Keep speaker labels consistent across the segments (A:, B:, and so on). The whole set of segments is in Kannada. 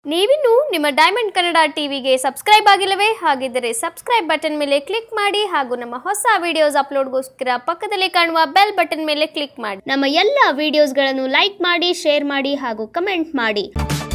A: ನೀವಿನ್ನು ನಿಮ್ಮ ಡೈಮಂಡ್ ಕನ್ನಡ ಟಿವಿಗೆ ಸಬ್ಸ್ಕ್ರೈಬ್ ಆಗಿಲ್ಲವೇ ಹಾಗಿದ್ದರೆ ಸಬ್ಸ್ಕ್ರೈಬ್ ಬಟನ್ ಮೇಲೆ ಕ್ಲಿಕ್ ಮಾಡಿ ಹಾಗೂ ನಮ್ಮ ಹೊಸ ವಿಡಿಯೋಸ್ ಅಪ್ಲೋಡ್ಗೋಸ್ಕರ ಪಕ್ಕದಲ್ಲಿ ಕಾಣುವ ಬೆಲ್ ಬಟನ್ ಮೇಲೆ ಕ್ಲಿಕ್ ಮಾಡಿ ನಮ್ಮ ಎಲ್ಲ ವಿಡಿಯೋಸ್ಗಳನ್ನು ಲೈಕ್ ಮಾಡಿ ಶೇರ್ ಮಾಡಿ ಹಾಗೂ ಕಮೆಂಟ್ ಮಾಡಿ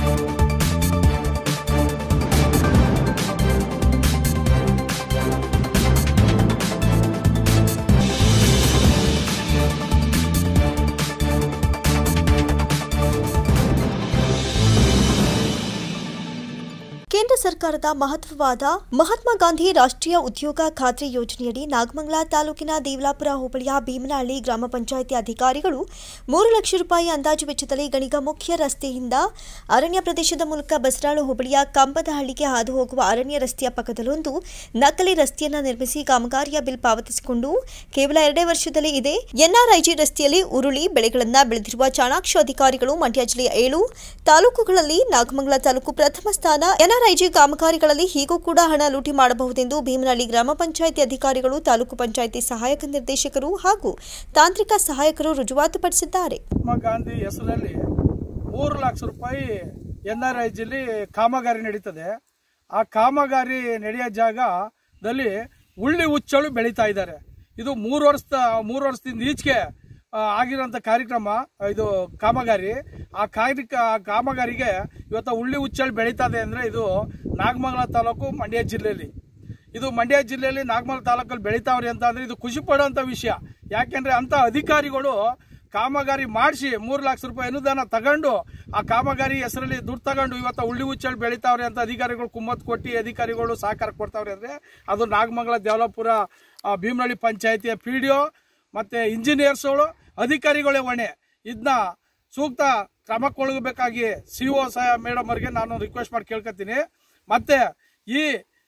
B: ಕೇಂದ್ರ ಸರ್ಕಾರದ ಮಹತ್ವವಾದ ಮಹಾತ್ಮ ಗಾಂಧಿ ರಾಷ್ಟ್ರೀಯ ಉದ್ಯೋಗ ಖಾತ್ರಿ ಯೋಜನೆಯಡಿ ನಾಗಮಂಗಲ ತಾಲೂಕಿನ ದೇವಲಾಪುರ ಹೋಬಳಿಯ ಭೀಮನಹಳ್ಳಿ ಗ್ರಾಮ ಪಂಚಾಯಿತಿ ಅಧಿಕಾರಿಗಳು ಮೂರು ಲಕ್ಷ ರೂಪಾಯಿ ಅಂದಾಜು ವೆಚ್ಚದಲ್ಲಿ ಗಣಿಗ ಮುಖ್ಯ ರಸ್ತೆಯಿಂದ ಅರಣ್ಯ ಪ್ರದೇಶದ ಮೂಲಕ ಬಸರಾಳು ಹೋಬಳಿಯ ಕಂಬದಹಳ್ಳಿಗೆ ಹಾದು ಹೋಗುವ ಅರಣ್ಯ ರಸ್ತೆಯ ಪಕ್ಕದಲ್ಲೊಂದು ನಕಲಿ ರಸ್ತೆಯನ್ನು ನಿರ್ಮಿಸಿ ಕಾಮಗಾರಿಯ ಬಿಲ್ ಪಾವತಿಸಿಕೊಂಡು ಕೇವಲ ಎರಡೇ ವರ್ಷದಲ್ಲಿ ಇದೆ ಎನ್ಆರ್ಐಜಿ ರಸ್ತೆಯಲ್ಲಿ ಉರುಳಿ ಬೆಳೆಗಳನ್ನು ಬೆಳೆದಿರುವ ಚಾಣಾಕ್ಷ ಅಧಿಕಾರಿಗಳು ಮಂಡ್ಯ ಜಿಲ್ಲೆಯ ಏಳು ತಾಲೂಕುಗಳಲ್ಲಿ ನಾಗಮಂಗಲ ತಾಲೂಕು ಪ್ರಥಮ ಸ್ಥಾನ ಎನ್ಆರ್ಐಜಿ ಕಾಮಗಾರಿಗಳಲ್ಲಿ ಹೀಗೂ ಕೂಡ ಹಣ ಲೂಟಿ ಮಾಡಬಹುದೆಂದು ಭೀಮನಹಳ್ಳಿ ಗ್ರಾಮ ಪಂಚಾಯಿತಿ ಅಧಿಕಾರಿಗಳು ತಾಲೂಕು ಪಂಚಾಯಿತಿ ಸಹಾಯಕ ನಿರ್ದೇಶಕರು ಹಾಗೂ ತಾಂತ್ರಿಕ ಸಹಾಯಕರು ರುಜುವಾತುಪಡಿಸಿದ್ದಾರೆ
C: ಮಹಾತ್ಮ ಗಾಂಧಿ ಹೆಸರಲ್ಲಿ ಮೂರು ಲಕ್ಷ ರೂಪಾಯಿ ಎನ್ ಆರ್ ಐ ಜಿಲಿ ಕಾಮಗಾರಿ ನಡೀತದೆ ಆ ಕಾಮಗಾರಿ ನಡೆಯೋ ಜಾಗದಲ್ಲಿ ಉಳ್ಳಿ ಹುಚ್ಚಳು ಬೆಳೀತಾ ಇದ್ದಾರೆ ಇದು ಮೂರು ವರ್ಷದ ಮೂರು ವರ್ಷದಿಂದ ಈಚೆಗೆ ಆ, ಆಗಿರೋಂಥ ಕಾರ್ಯಕ್ರಮ ಇದು ಕಾಮಗಾರಿ ಆ ಕಾರ್ಯ ಆ ಕಾಮಗಾರಿಗೆ ಇವತ್ತು ಉಳ್ಳಿ ಹುಚ್ಚಳು ಬೆಳೀತದೆ ಅಂದರೆ ಇದು ನಾಗಮಂಗಲ ತಾಲೂಕು ಮಂಡ್ಯ ಜಿಲ್ಲೆಯಲ್ಲಿ ಇದು ಮಂಡ್ಯ ಜಿಲ್ಲೆಯಲ್ಲಿ ನಾಗಮಲ್ ತಾಲೂಕಲ್ಲಿ ಬೆಳಿತಾವ್ರಿ ಅಂತ ಅಂದ್ರೆ ಇದು ಖುಷಿ ಪಡುವಂತ ವಿಷಯ ಯಾಕೆಂದ್ರೆ ಅಂತ ಅಧಿಕಾರಿಗಳು ಕಾಮಗಾರಿ ಮಾಡಿಸಿ ಮೂರು ಲಕ್ಷ ರೂಪಾಯಿ ಅನುದಾನ ತಗೊಂಡು ಆ ಕಾಮಗಾರಿ ಹೆಸರಲ್ಲಿ ದುಡ್ಡು ತಗೊಂಡು ಇವತ್ತು ಉಳ್ಳಿ ಹುಚ್ಚಲ್ಲಿ ಬೆಳಿತಾವ್ರೆ ಅಂತ ಅಧಿಕಾರಿಗಳು ಕುಮ್ಮತ್ ಕೊಟ್ಟು ಅಧಿಕಾರಿಗಳು ಸಹಕಾರ ಕೊಡ್ತಾವ್ರೆ ಅಂದ್ರೆ ಅದು ನಾಗಮಂಗಲ ದೇವಲಾಪುರ ಆ, ಭೀಮನಹಳ್ಳಿ ಪಂಚಾಯತಿಯ ಪಿ ಡಿ ಒ ಮತ್ತೆ ಇಂಜಿನಿಯರ್ಸ್ಗಳು ಅಧಿಕಾರಿಗಳೇ ಹೊಣೆ ಇದನ್ನ ಸೂಕ್ತ ಕ್ರಮಕ್ಕೊಳಗಬೇಕಾಗಿ ಸಿ ಒ ಸಹ ಮೇಡಮ್ ಅವರಿಗೆ ನಾನು ರಿಕ್ವೆಸ್ಟ್ ಮಾಡಿ ಕೇಳ್ಕೊತೀನಿ ಮತ್ತೆ ಈ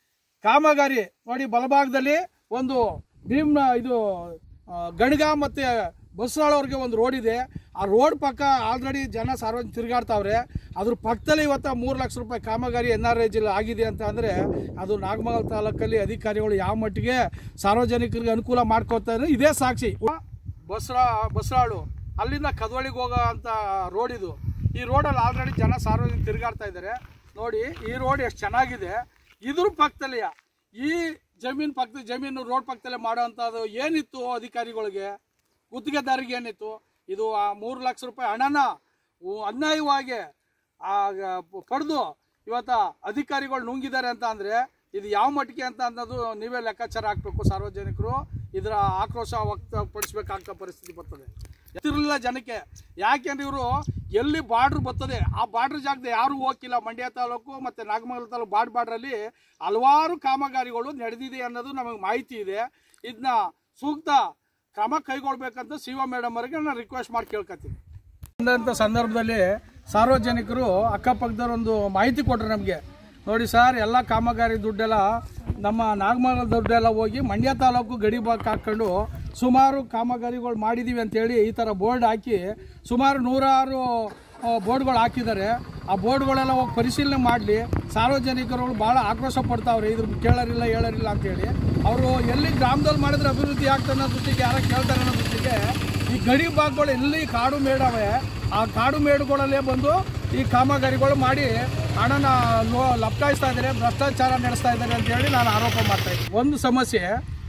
C: ಕಾಮಗಾರಿ ನೋಡಿ ಬಲಭಾಗದಲ್ಲಿ ಒಂದು ಭೀಮ್ ಇದು ಆ, ಗಣಗ ಮತ್ತೆ ಬಸ್ಸಾಳವ್ರಿಗೆ ಒಂದು ರೋಡ್ ಇದೆ ಆ ರೋಡ್ ಪಕ್ಕ ಆಲ್ರೆಡಿ ಜನ ಸಾರ್ವಜನಿಕ ತಿರುಗಾಡ್ತಾವ್ರೆ ಅದ್ರ ಪಕ್ಕದಲ್ಲಿ ಇವತ್ತು ಮೂರು ಲಕ್ಷ ರೂಪಾಯಿ ಕಾಮಗಾರಿ ಎನ್ ಆರ್ ಐ ಜಿಲ್ಲೆ ಆಗಿದೆ ಅಂತ ಅಂದರೆ ಅದು ನಾಗಮಂಗಲ ತಾಲೂಕಲ್ಲಿ ಅಧಿಕಾರಿಗಳು ಯಾವ ಮಟ್ಟಿಗೆ ಸಾರ್ವಜನಿಕರಿಗೆ ಅನುಕೂಲ ಮಾಡ್ಕೊತಾರೆ ಇದೇ ಸಾಕ್ಷಿ ಬಸ್ರಾ ಬಸ್ರಾಳು ಅಲ್ಲಿಂದ ಕದವಳಿಗೆ ಹೋಗೋ ಅಂತ ರೋಡ್ ಇದು ಈ ರೋಡಲ್ಲಿ ಆಲ್ರೆಡಿ ಜನ ಸಾರ್ವಜನಿಕ ತಿರುಗಾಡ್ತಾ ಇದ್ದಾರೆ ನೋಡಿ ಈ ರೋಡ್ ಎಷ್ಟು ಚೆನ್ನಾಗಿದೆ ಇದ್ರ ಪಕ್ಕದಲ್ಲಿ ಈ ಜಮೀನು ಪಕ್ಕದ ಜಮೀನು ರೋಡ್ ಪಕ್ಕದಲ್ಲೇ ಮಾಡೋವಂಥದ್ದು ಏನಿತ್ತು ಅಧಿಕಾರಿಗಳಿಗೆ ಗುತ್ತಿಗೆದಾರಿಗೆ ಏನಿತ್ತು ಇದು ಆ ಮೂರು ಲಕ್ಷ ರೂಪಾಯಿ ಹಣನ ಉ- ಅನ್ಯಾಯವಾಗಿ ಆ ಗ- ಪಡೆದು ಇವತ್ತ ಅಧಿಕಾರಿಗಳು ನುಂಗಿದ್ದಾರೆ ಅಂತ ಅಂದ್ರೆ ಇದು ಯಾವ ಮಟ್ಟಿಗೆ ಅಂತ ಅನ್ನೋದು ನೀವೇ ಲೆಕ್ಕಾಚಾರ ಹಾಕ್ಬೇಕು ಸಾರ್ವಜನಿಕರು ಇದರ ಆಕ್ರೋಶ ವ್ಯಕ್ತಪಡಿಸಬೇಕಾಗ್ತ ಪರಿಸ್ಥಿತಿ ಬರ್ತದೆ ಎತ್ತಿರಲಿಲ್ಲ ಜನಕ್ಕೆ ಯಾಕೆಂದ್ರೆ ಇವರು ಎಲ್ಲಿ ಬಾರ್ಡ್ರ್ ಬರ್ತದೆ ಆ ಬಾರ್ಡ್ರ್ ಜಾಗದ ಯಾರು ಹೋಗಿಲ್ಲ ಮಂಡ್ಯ ತಾಲೂಕು ಮತ್ತೆ ನಾಗಮಂಗಲ ತಾಲೂಕು ಬಾರ್ಡ್ ಬಾರ್ಡ್ರಲ್ಲಿ ಹಲವಾರು ಕಾಮಗಾರಿಗಳು ನಡೆದಿದೆ ಅನ್ನೋದು ನಮಗೆ ಮಾಹಿತಿ ಇದೆ ಇದನ್ನ ಸೂಕ್ತ ಕ್ರಮ ಕೈಗೊಳ್ಬೇಕಂತ ಸಿ ಒ ಮೇಡಮ್ ಅವರಿಗೆ ನಾನು ರಿಕ್ವೆಸ್ಟ್ ಮಾಡಿ ಕೇಳ್ಕೊತೀನಿ ಬಂದಂಥ ಸಂದರ್ಭದಲ್ಲಿ ಸಾರ್ವಜನಿಕರು ಅಕ್ಕಪಕ್ಕದವ್ರು ಒಂದು ಮಾಹಿತಿ ಕೊಟ್ಟರು ನಮಗೆ ನೋಡಿ ಸರ್ ಎಲ್ಲ ಕಾಮಗಾರಿ ದುಡ್ಡೆಲ್ಲ ನಮ್ಮ ನಾಗಮಂಗಲ ದುಡ್ಡೆಲ್ಲ ಹೋಗಿ ಮಂಡ್ಯ ತಾಲೂಕು ಗಡಿ ಭಾಗಕ್ಕೆ ಹಾಕ್ಕೊಂಡು ಸುಮಾರು ಕಾಮಗಾರಿಗಳು ಮಾಡಿದ್ದೀವಿ ಅಂತೇಳಿ ಈ ಥರ ಬೋರ್ಡ್ ಹಾಕಿ ಸುಮಾರು ನೂರಾರು ಆ, ಬೋರ್ಡ್ಗಳು ಹಾಕಿದ್ದಾರೆ ಆ ಬೋರ್ಡ್ಗಳೆಲ್ಲ ಹೋಗಿ ಪರಿಶೀಲನೆ ಮಾಡಲಿ ಸಾರ್ವಜನಿಕರು ಭಾಳ ಆಕ್ರೋಶ ಪಡ್ತಾವ್ರೆ ಇದ್ರ ಕೇಳರಿಲ್ಲ ಹೇಳರಿಲ್ಲ ಅಂತೇಳಿ ಅವರು ಎಲ್ಲಿ ಗ್ರಾಮದಲ್ಲಿ ಮಾಡಿದ್ರೆ ಅಭಿವೃದ್ಧಿ ಆಗ್ತದೆ ಅನ್ನೋ ದೃಷ್ಟಿಗೆ ಯಾರೋ ಕೇಳ್ತಾರೆ ಅನ್ನೋ ದೃಷ್ಟಿಗೆ ಈ ಗಡಿ ಭಾಗಗಳು ಎಲ್ಲಿ ಕಾಡು ಮೇಡವೆ ಆ ಕಾಡು ಮೇಡುಗಳಲ್ಲೇ ಬಂದು ಈ ಕಾಮಗಾರಿಗಳು ಮಾಡಿ ಹಣನ ಲೋ- ಲಪ್ಟಾಯಿಸ್ತಾ ಇದ್ದಾರೆ ಭ್ರಷ್ಟಾಚಾರ ನಡೆಸ್ತಾ ಇದ್ದಾರೆ ಅಂತ ಹೇಳಿ ನಾನು ಆರೋಪ ಮಾಡ್ತಾ ಇದ್ದೀನಿ ಒಂದು ಸಮಸ್ಯೆ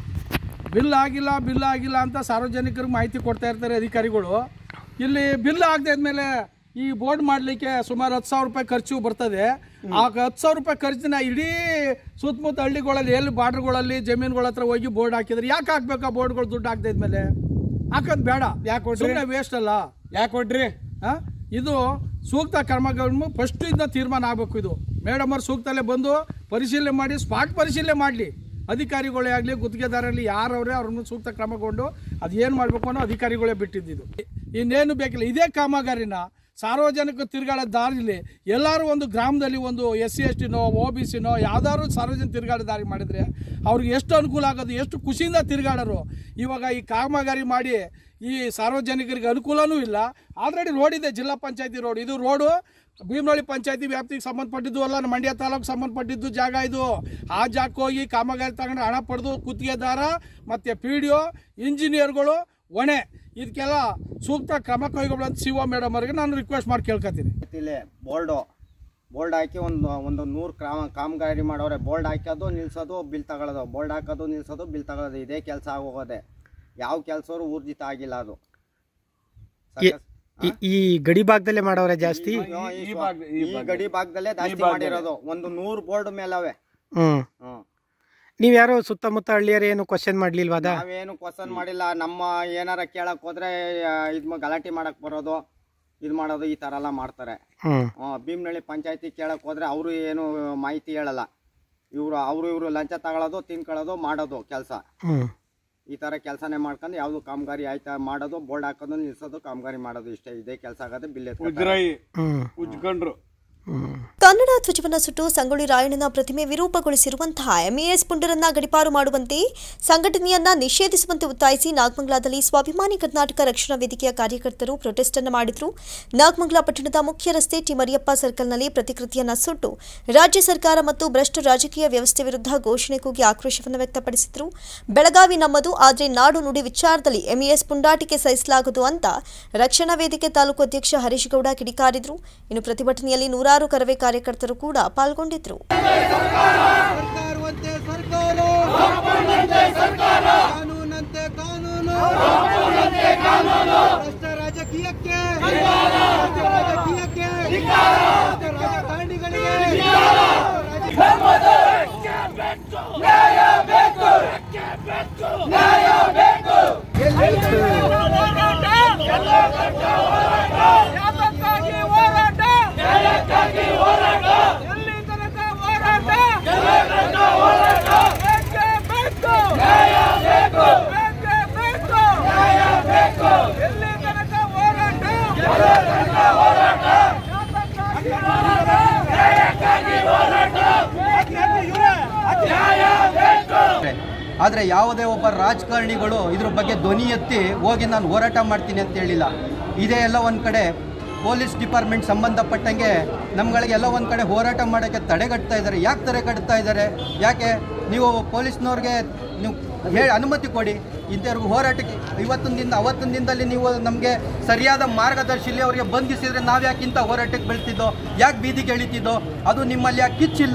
C: ಬಿಲ್ ಆಗಿಲ್ಲ ಬಿಲ್ ಆಗಿಲ್ಲ ಅಂತ ಸಾರ್ವಜನಿಕರಿಗೆ ಮಾಹಿತಿ ಕೊಡ್ತಾ ಇರ್ತಾರೆ ಅಧಿಕಾರಿಗಳು ಇಲ್ಲಿ ಬಿಲ್ ಆಗದೆ ಮೇಲೆ ಈ ಬೋರ್ಡ್ ಮಾಡಲಿಕ್ಕೆ ಸುಮಾರು ಹತ್ತು ಸಾವಿರ ರೂಪಾಯಿ ಖರ್ಚು ಬರ್ತದೆ ಆ ಹತ್ತು ಸಾವಿರ ರೂಪಾಯಿ ಖರ್ಚಿನ ಇಡೀ ಸುತ್ತಮುತ್ತ ಹಳ್ಳಿಗಳಲ್ಲಿ ಎಲ್ಲಿ ಬಾರ್ಡ್ರ್ಗಳಲ್ಲಿ ಜಮೀನುಗಳ ಹತ್ರ ಹೋಗಿ ಬೋರ್ಡ್ ಹಾಕಿದ್ರೆ ಯಾಕೆ ಹಾಕ್ಬೇಕು ಆ ಬೋರ್ಡ್ಗಳು ದುಡ್ಡು ಹಾಕದೆ ಮೇಲೆ ಹಾಕೋದು ಬೇಡ ಯಾಕೆ ಸುಮ್ಮನೆ ವೇಸ್ಟ್ ಅಲ್ಲ
D: ಯಾಕೆ ಕೊಟ್ರಿ
C: ಆ? ಇದು ಸೂಕ್ತ ಕ್ರಮಗಳನ್ನು ಫಸ್ಟ್ ಇಂದ ತೀರ್ಮಾನ ಆಗಬೇಕು ಇದು ಮೇಡಮ್ ಅವ್ರು ಸೂಕ್ತಲ್ಲೇ ಬಂದು ಪರಿಶೀಲನೆ ಮಾಡಿ ಸ್ಪಾಟ್ ಪರಿಶೀಲನೆ ಮಾಡಲಿ ಅಧಿಕಾರಿಗಳೇ ಆಗಲಿ ಗುತ್ತಿಗೆದಾರರಲ್ಲಿ ಯಾರವ್ರೆ ಅವ್ರನ್ನ ಸೂಕ್ತ ಕ್ರಮಗೊಂಡು ಅದು ಏನು ಮಾಡಬೇಕು ಅನ್ನೋ ಅಧಿಕಾರಿಗಳೇ ಬಿಟ್ಟಿದ್ದು ಇನ್ನೇನು ಬೇಕಿಲ್ಲ ಇದೇ ಕಾಮಗಾರಿನ ಸಾರ್ವಜನಿಕ ತಿರುಗಾಡೋ ದಾರಿಲಿ ಎಲ್ಲರೂ ಒಂದು ಗ್ರಾಮದಲ್ಲಿ ಒಂದು ಎಸ್ ಸಿ ಎಸ್ ಟಿನೋ ಒ ಬಿ ಸಿನೋ ಯಾವ್ದಾದ್ರು ಸಾರ್ವಜನಿಕ ತಿರುಗಾಡೋ ದಾರಿ ಮಾಡಿದರೆ ಅವ್ರಿಗೆ ಎಷ್ಟು ಅನುಕೂಲ ಆಗೋದು ಎಷ್ಟು ಖುಷಿಯಿಂದ ತಿರುಗಾಡೋರು ಇವಾಗ ಈ ಕಾಮಗಾರಿ ಮಾಡಿ ಈ ಸಾರ್ವಜನಿಕರಿಗೆ ಅನುಕೂಲನೂ ಇಲ್ಲ ಆಲ್ರೆಡಿ ರೋಡ್ ಇದೆ ಜಿಲ್ಲಾ ಪಂಚಾಯತಿ ರೋಡ್ ಇದು ರೋಡು ಭೀಮನಹಳ್ಳಿ ಪಂಚಾಯತಿ ವ್ಯಾಪ್ತಿಗೆ ಸಂಬಂಧಪಟ್ಟಿದ್ದು ಅಲ್ಲ ನಮ್ಮ ಮಂಡ್ಯ ತಾಲೂಕು ಸಂಬಂಧಪಟ್ಟಿದ್ದು ಜಾಗ ಇದು ಆ ಜಾಗಕ್ಕೆ ಹೋಗಿ ಕಾಮಗಾರಿ ತಗೊಂಡು ಹಣ ಪಡೆದು ಗುತ್ತಿಗೆದಾರ ಮತ್ತು ಪಿ ಡಿ ಒ ಇಂಜಿನಿಯರ್ಗಳು ಹೊಣೆ ಇದಕ್ಕೆಲ್ಲ ಸೂಕ್ತ ಕ್ರಮ ಕೈಗೊಳ್ಳುವಂತ ಸಿ ಒ ಮೇಡಮ್ ಅವರಿಗೆ ನಾನು ರಿಕ್ವೆಸ್ಟ್ ಮಾಡಿ ಕೇಳ್ಕೊತೀನಿ
D: ಇಲ್ಲಿ ಬೋರ್ಡು ಬೋಲ್ಡ್ ಹಾಕಿ ಒಂದು ಒಂದು ನೂರು ಕ್ರಾಮ ಕಾಮಗಾರಿ ಮಾಡೋರೆ ಬೋಲ್ಡ್ ಹಾಕೋದು ನಿಲ್ಸೋದು ಬಿಲ್ ತಗೊಳ್ಳೋದು ಬೋಲ್ಡ್ ಹಾಕೋದು ನಿಲ್ಸೋದು ಬಿಲ್ ತಗೊಳ್ಳೋದು ಇದೇ ಕೆಲಸ ಆಗೋಗೋದೆ ಯಾವ ಕೆಲಸವರು ಊರ್ಜಿತ ಆಗಿಲ್ಲ ಅದು ಸಾಕಷ್ಟು-
E: ಈ- ಈ ಗಡಿ ಭಾಗದಲ್ಲೇ ಮಾಡೋರೆ ಜಾಸ್ತಿ
D: ಅಯ್ಯೋ, ಈ ಸ್ವ- ಈ ಗಡಿ ಭಾಗದಲ್ಲೇ ಜಾಸ್ತಿ ಮಾಡಿರೋದು ಒಂದು ನೂರು ಬೋರ್ಡ್ ಮೇಲವೆ
E: ಹ್ಮ್
D: ಹ್ಮ್
E: ನೀವ್ ಯಾರೋ ಸುತ್ತಮುತ್ತ ಹಳ್ಳಿಯರು ಏನು ಕ್ವಶನ್ ಮಾಡ್ಲಿಲ್ವಾದ
D: ನಾವೇನು ಕ್ವಶನ್ ಮಾಡಿಲ್ಲ ನಮ್ಮ ಏನಾರ ಕೇಳಕ್ ಹೋದ್ರೆ ಇದು ಗಲಾಟೆ ಮಾಡಕ್ ಬರೋದು ಇದು ಮಾಡೋದು ಈ ತರ ಎಲ್ಲ ಮಾಡ್ತಾರೆ
E: ಹ್ಮ್
D: ಹ್ಮ್, ಭೀಮ್ನಳ್ಳಿ ಪಂಚಾಯತಿ ಕೇಳಕ್ ಹೋದ್ರೆ ಅವರು ಏನು ಮಾಹಿತಿ ಹೇಳಲ್ಲ ಇವರು ಅವರು ಇವರು ಲಂಚ ತಗೊಳ್ಳೋದು ತಿನ್ಕೊಳ್ಳೋದು ಮಾಡೋದು ಕೆಲಸ
E: ಹ್ಮ್
D: ಈ ತರ ಕೆಲಸನೇ ಮಾಡ್ಕೊಂಡು ಯಾವ್ದು ಕಾಮಗಾರಿ ಆಯ್ತಾ ಮಾಡೋದು ಬೋರ್ಡ್ ಹಾಕೋದು ನಿಲ್ಸೋದು ಕಾಮಗಾರಿ ಮಾಡೋದು ಇಷ್ಟೇ ಇದೇ ಕೆಲಸ ಆಗೋದು ಬಿಲ್ ಎತ್ಕೊತಾರೆ.
E: ಹ್ಮ್
C: ಉಜ್ಕೊಂಡ್ರು
E: ಹ್ಮ್
B: ಕನ್ನಡ ಧ್ವಜವನ್ನು ಸುಟ್ಟು ಸಂಗೊಳ್ಳಿ ರಾಯಣ್ಣನ ಪ್ರತಿಮೆ ವಿರೂಪಗೊಳಿಸಿರುವಂತಹ ಎಂಇಎಸ್ ಪುಂಡರನ್ನ ಗಡಿಪಾರು ಮಾಡುವಂತೆ ಸಂಘಟನೆಯನ್ನ ನಿಷೇಧಿಸುವಂತೆ ಒತ್ತಾಯಿಸಿ ನಾಗಮಂಗಲದಲ್ಲಿ ಸ್ವಾಭಿಮಾನಿ ಕರ್ನಾಟಕ ರಕ್ಷಣಾ ವೇದಿಕೆಯ ಕಾರ್ಯಕರ್ತರು ಪ್ರೊಟೆಸ್ಟ್ ಅನ್ನು ಮಾಡಿದ್ರು ನಾಗಮಂಗಲ ಪಟ್ಟಣದ ಮುಖ್ಯ ರಸ್ತೆ ಟಿ ಮರಿಯಪ್ಪ ಸರ್ಕಲ್ನಲ್ಲಿ ಪ್ರತಿಕೃತಿಯನ್ನ ಸುಟ್ಟು ರಾಜ್ಯ ಸರ್ಕಾರ ಮತ್ತು ಭ್ರಷ್ಟ ರಾಜಕೀಯ ವ್ಯವಸ್ಥೆ ವಿರುದ್ಧ ಘೋಷಣೆ ಕೂಗಿ ಆಕ್ರೋಶವನ್ನು ವ್ಯಕ್ತಪಡಿಸಿದ್ರು ಬೆಳಗಾವಿ ನಮ್ಮದು ಆದರೆ ನಾಡು ನುಡಿ ವಿಚಾರದಲ್ಲಿ ಎಂಇಎಸ್ ಪುಂಡಾಟಿಕೆ ಸಹಿಸಲಾಗದು ಅಂತ ರಕ್ಷಣಾ ವೇದಿಕೆ ತಾಲೂಕು ಅಧ್ಯಕ್ಷ ಹರೀಶ್ ಗೌಡ ಕಿಡಿಕಾರಿದ್ರು ಇನ್ನು ಪ್ರತಿಭಟನೆಯಲ್ಲಿ ನೂರಾರು ಕರವೇ ಕಾರ್ಯಕರ್ತರು ಕೂಡ ಪಾಲ್ಗೊಂಡಿದ್ರು
F: ಸರ್ಕಾರವಂತೆ ಸರ್ಕಾರ ಕಾನೂನಂತೆ ಕಾನೂನು ಭ್ರಷ್ಟ ರಾಜಕೀಯಕ್ಕೆ ಭ್ರಷ್ಟ ರಾಜಕೀಯಕ್ಕೆ ಭ್ರಷ್ಟ ರಾಜಕಾರಣಿಗಳಿಗೆ
G: ಆದರೆ ಯಾವುದೇ ಒಬ್ಬ ರಾಜಕಾರಣಿಗಳು ಇದ್ರ ಬಗ್ಗೆ ಧ್ವನಿ ಎತ್ತಿ ಹೋಗಿ ನಾನು ಹೋರಾಟ ಮಾಡ್ತೀನಿ ಅಂತ ಹೇಳಿಲ್ಲ ಇದೇ ಎಲ್ಲ ಒಂದು ಕಡೆ ಪೊಲೀಸ್ ಡಿಪಾರ್ಟ್ಮೆಂಟ್ ಸಂಬಂಧಪಟ್ಟಂಗೆ ನಮ್ಗಳಿಗೆ ಎಲ್ಲ ಒಂದು ಕಡೆ ಹೋರಾಟ ಮಾಡೋಕ್ಕೆ ತಡೆಗಟ್ತಾ ಇದ್ದಾರೆ ಯಾಕೆ ತಡೆಗಟ್ತಾ ಇದ್ದಾರೆ ಯಾಕೆ ನೀವು ಪೊಲೀಸ್ನವ್ರಿಗೆ ನೀವು ಹೇಳಿ ಅನುಮತಿ ಕೊಡಿ ಇಂಥವ್ರಿಗೆ ಹೋರಾಟಕ್ಕೆ ಇವತ್ತಿನ ದಿನ ಅವತ್ತಿನ ದಿನದಲ್ಲಿ ನೀವು ನಮಗೆ ಸರಿಯಾದ ಮಾರ್ಗದರ್ಶಿಲಿ ಅವರಿಗೆ ಬಂಧಿಸಿದರೆ ನಾವು ಯಾಕೆ ಇಂಥ ಹೋರಾಟಕ್ಕೆ ಬೆಳ್ತಿದ್ದೋ ಯಾಕೆ ಬೀದಿಗೆ ಎಳಿತಿದ್ದೋ ಅದು ನಿಮ್ಮಲ್ಲಿ ಯಾಕೆ ಕಿಚ್ಚಿಲ್ಲ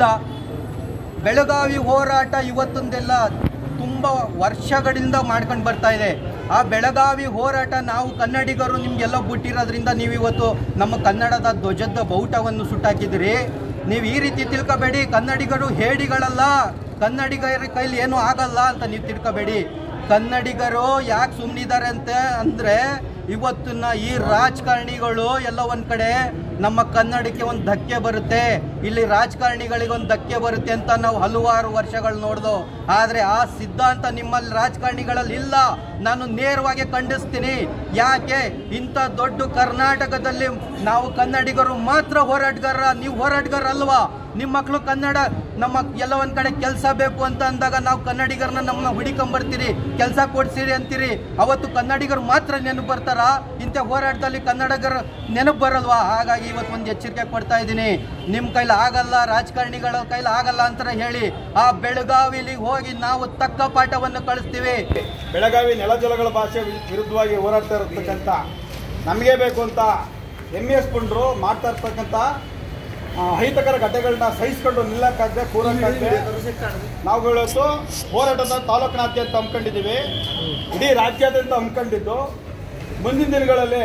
G: ಬೆಳಗಾವಿ ಹೋರಾಟ ಇವತ್ತೊಂದೆಲ್ಲ ತುಂಬ ವರ್ಷಗಳಿಂದ ಮಾಡ್ಕೊಂಡು ಬರ್ತಾ ಇದೆ ಆ ಬೆಳಗಾವಿ ಹೋರಾಟ ನಾವು ಕನ್ನಡಿಗರು ನಿಮಗೆಲ್ಲ ಬಿಟ್ಟಿರೋದ್ರಿಂದ ನೀವು ಇವತ್ತು ನಮ್ಮ ಕನ್ನಡದ ಧ್ವಜದ ಬೌಟವನ್ನು ಸುಟ್ಟಾಕಿದಿರಿ ನೀವು ಈ ರೀತಿ ತಿಳ್ಕೊಬೇಡಿ ಕನ್ನಡಿಗರು ಹೇಡಿಗಳಲ್ಲ ಕನ್ನಡಿಗರ ಕೈಲಿ ಏನೂ ಆಗಲ್ಲ ಅಂತ ನೀವು ತಿಳ್ಕೊಬೇಡಿ ಕನ್ನಡಿಗರು ಯಾಕೆ ಸುಮ್ಮನಿದ್ದಾರೆ ಅಂತ ಅಂದರೆ ಇವತ್ತಿನ ಈ ರಾಜಕಾರಣಿಗಳು ಎಲ್ಲ ಒಂದು ಕಡೆ ನಮ್ಮ ಕನ್ನಡಕ್ಕೆ ಒಂದು ಧಕ್ಕೆ ಬರುತ್ತೆ ಇಲ್ಲಿ ರಾಜಕಾರಣಿಗಳಿಗೆ ಒಂದು ಧಕ್ಕೆ ಬರುತ್ತೆ ಅಂತ ನಾವು ಹಲವಾರು ವರ್ಷಗಳು ನೋಡ್ದು ಆದರೆ ಆ ಸಿದ್ಧಾಂತ ನಿಮ್ಮಲ್ಲಿ ರಾಜಕಾರಣಿಗಳಲ್ಲಿ ಇಲ್ಲ ನಾನು ನೇರವಾಗಿ ಖಂಡಿಸ್ತೀನಿ ಯಾಕೆ ಇಂಥ ದೊಡ್ಡ ಕರ್ನಾಟಕದಲ್ಲಿ ನಾವು ಕನ್ನಡಿಗರು ಮಾತ್ರ ಹೋರಾಟಗಾರ ನೀವು ಹೋರಾಟಗಾರ ಅಲ್ವಾ ನಿಮ್ಮ ಮಕ್ಕಳು ಕನ್ನಡ ನಮ್ಮ ಎಲ್ಲ ಒಂದು ಕಡೆ ಕೆಲಸ ಬೇಕು ಅಂತ ಅಂದಾಗ ನಾವು ಕನ್ನಡಿಗರನ್ನ ನಮ್ಮನ್ನ ಹುಡಿಕೊಂಬರ್ತೀರಿ ಕೆಲಸ ಕೊಡ್ಸಿರಿ ಅಂತೀರಿ ಅವತ್ತು ಕನ್ನಡಿಗರು ಮಾತ್ರ ನೆನಪು ಬರ್ತಾರ ಇಂಥ ಹೋರಾಟದಲ್ಲಿ ಕನ್ನಡಿಗರು ನೆನಪು ಬರಲ್ವಾ ಹಾಗಾಗಿ ಇವತ್ತು ಒಂದು ಎಚ್ಚರಿಕೆ ಕೊಡ್ತಾ ಇದ್ದೀನಿ ನಿಮ್ಮ ಕೈಲಿ ಆಗಲ್ಲ ರಾಜಕಾರಣಿಗಳ ಕೈಲಿ ಆಗಲ್ಲ ಅಂತ ಹೇಳಿ ಆ ಬೆಳಗಾವಿಲಿ ಹೋಗಿ ನಾವು ತಕ್ಕ ಪಾಠವನ್ನು ಕಳಿಸ್ತೀವಿ
H: ಬೆಳಗಾವಿ ನೆಲಜಲಗಳ ಭಾಷೆ ವಿ- ವಿರುದ್ಧವಾಗಿ ಹೋರಾಡ್ತಾ ಇರತಕ್ಕಂಥ ನಮಗೆ ಬೇಕು ಅಂತ ಎಮ್ ಎಸ್ ಪುಂಡ್ರು ಮಾಡ್ತಾ ಇರ್ತಕ್ಕಂಥ ಆ, ಅಹಿತಕರ ಘಟನೆಗಳನ್ನ ಸಹಿಸ್ಕೊಂಡು ನಿಲ್ಲಕ್ಕಾಗದೆ ಕೂರಕ್ಕಾಗದೆ ನಾವುಗಳು ಹೋರಾಟದ ತಾಲೂಕಿನಾದ್ಯಂತ ಹಮ್ಮಿಕೊಂಡಿದ್ದೀವಿ ಇಡೀ ರಾಜ್ಯಾದ್ಯಂತ ಹಮ್ಮಿಕೊಂಡಿದ್ದು ಮುಂದಿನ ದಿನಗಳಲ್ಲಿ